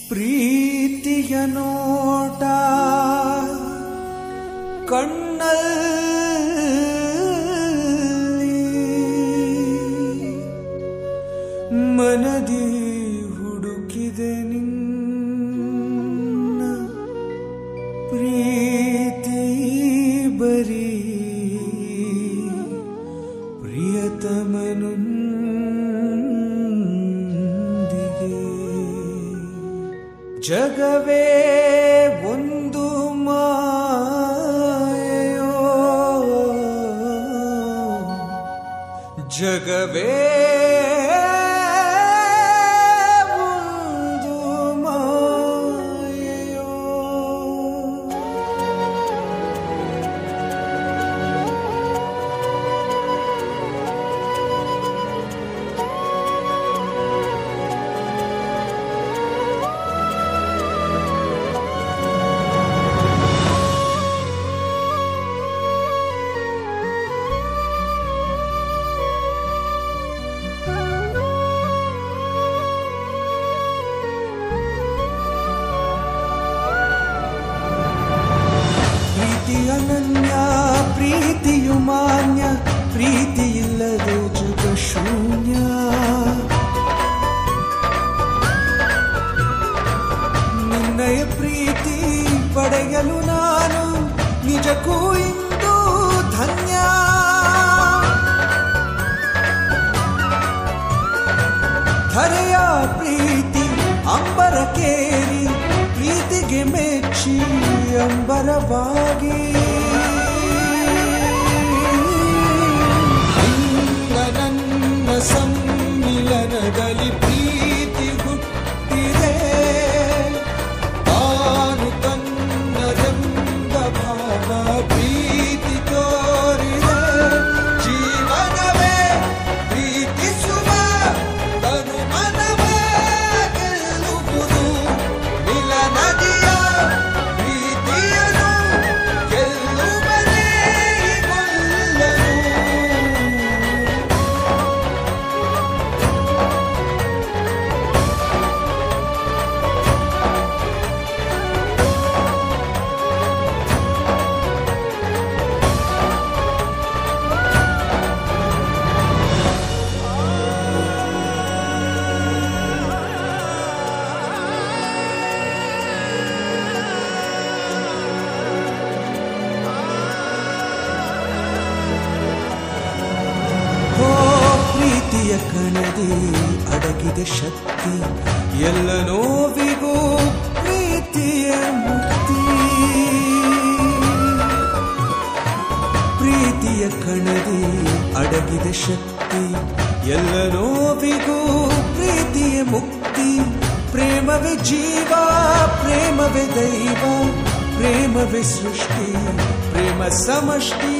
ಪ್ರೀತಿಯ ನೋಟ ಕಣ್ಣಲ್ಲಿ ಮನದಿ ಹುಡುಕಿದೆ ನಿನ್ನ ಪ್ರೀತಿ ಬರೀ ಪ್ರಿಯತಮನೊಂದಿಗೆ ಜಗವೇ ಒಂದು ಮಾಯೆಯೋ ಜಗವೇ ಒಂದು ಮಾಯೆಯೋ ಪ್ರೀತಿ ಅನನ್ಯ ಪ್ರೀತಿಯು ಮಾನ್ಯ ಪ್ರೀತಿ ಇಲ್ಲದೆ ಜಗ ಶೂನ್ಯ ನಿನ್ನಯ ಪ್ರೀತಿ ಪಡೆಯಲು ನಾನು ನಿಜಕ್ಕೂ ಇಂದು ಧನ್ಯ ಧರೆಯ ಪ್ರೀತಿ ಅಂಬರ ಕೇರಿ ಪ್ರೀತಿಗೆ ಮೆಚ್ಚಿ ಅಂಬರವಾಗಿ ನಿನ್ನ ನನ್ನ ಸಮ್ಮಿಲನದಲ್ಲಿ ಪ್ರೀತಿ ಹುಟ್ಟಿದೆ ತಾನು ತನ್ನದೆಂಬ ಭಾವ ಪ್ರೀತಿ ತೋರಿದೆ ಜೀವನವೇ ಪ್ರೀತಿಸುವ ತನು ಮನವೇ ಗೆಲ್ಲುವುದು ಮಿಲನದಿಯ ಪ್ರೀತಿಯನು ಗೆಲ್ಲುವನೇ ಕೊಲ್ಲನು ಓ ಪ್ರೀತಿಯ ಕಣದಿ ಅಡಗಿದೆ ಶಕ್ತಿ ಎಲ್ಲ ನೋವಿಗೂ ಪ್ರೀತಿಯ ಮುಕ್ತಿ ಪ್ರೀತಿಯ ಕಣದಿ ಅಡಗಿದೆ ಶಕ್ತಿ ಎಲ್ಲ ನೋವಿಗೂ ಪ್ರೀತಿಯ ಮುಕ್ತಿ ಪ್ರೇಮವೇ ಜೀವ ಪ್ರೇಮವೇ ದೈವ ಪ್ರೇಮವೇ ಸೃಷ್ಟಿ ಪ್ರೇಮ ಸಮಷ್ಟಿ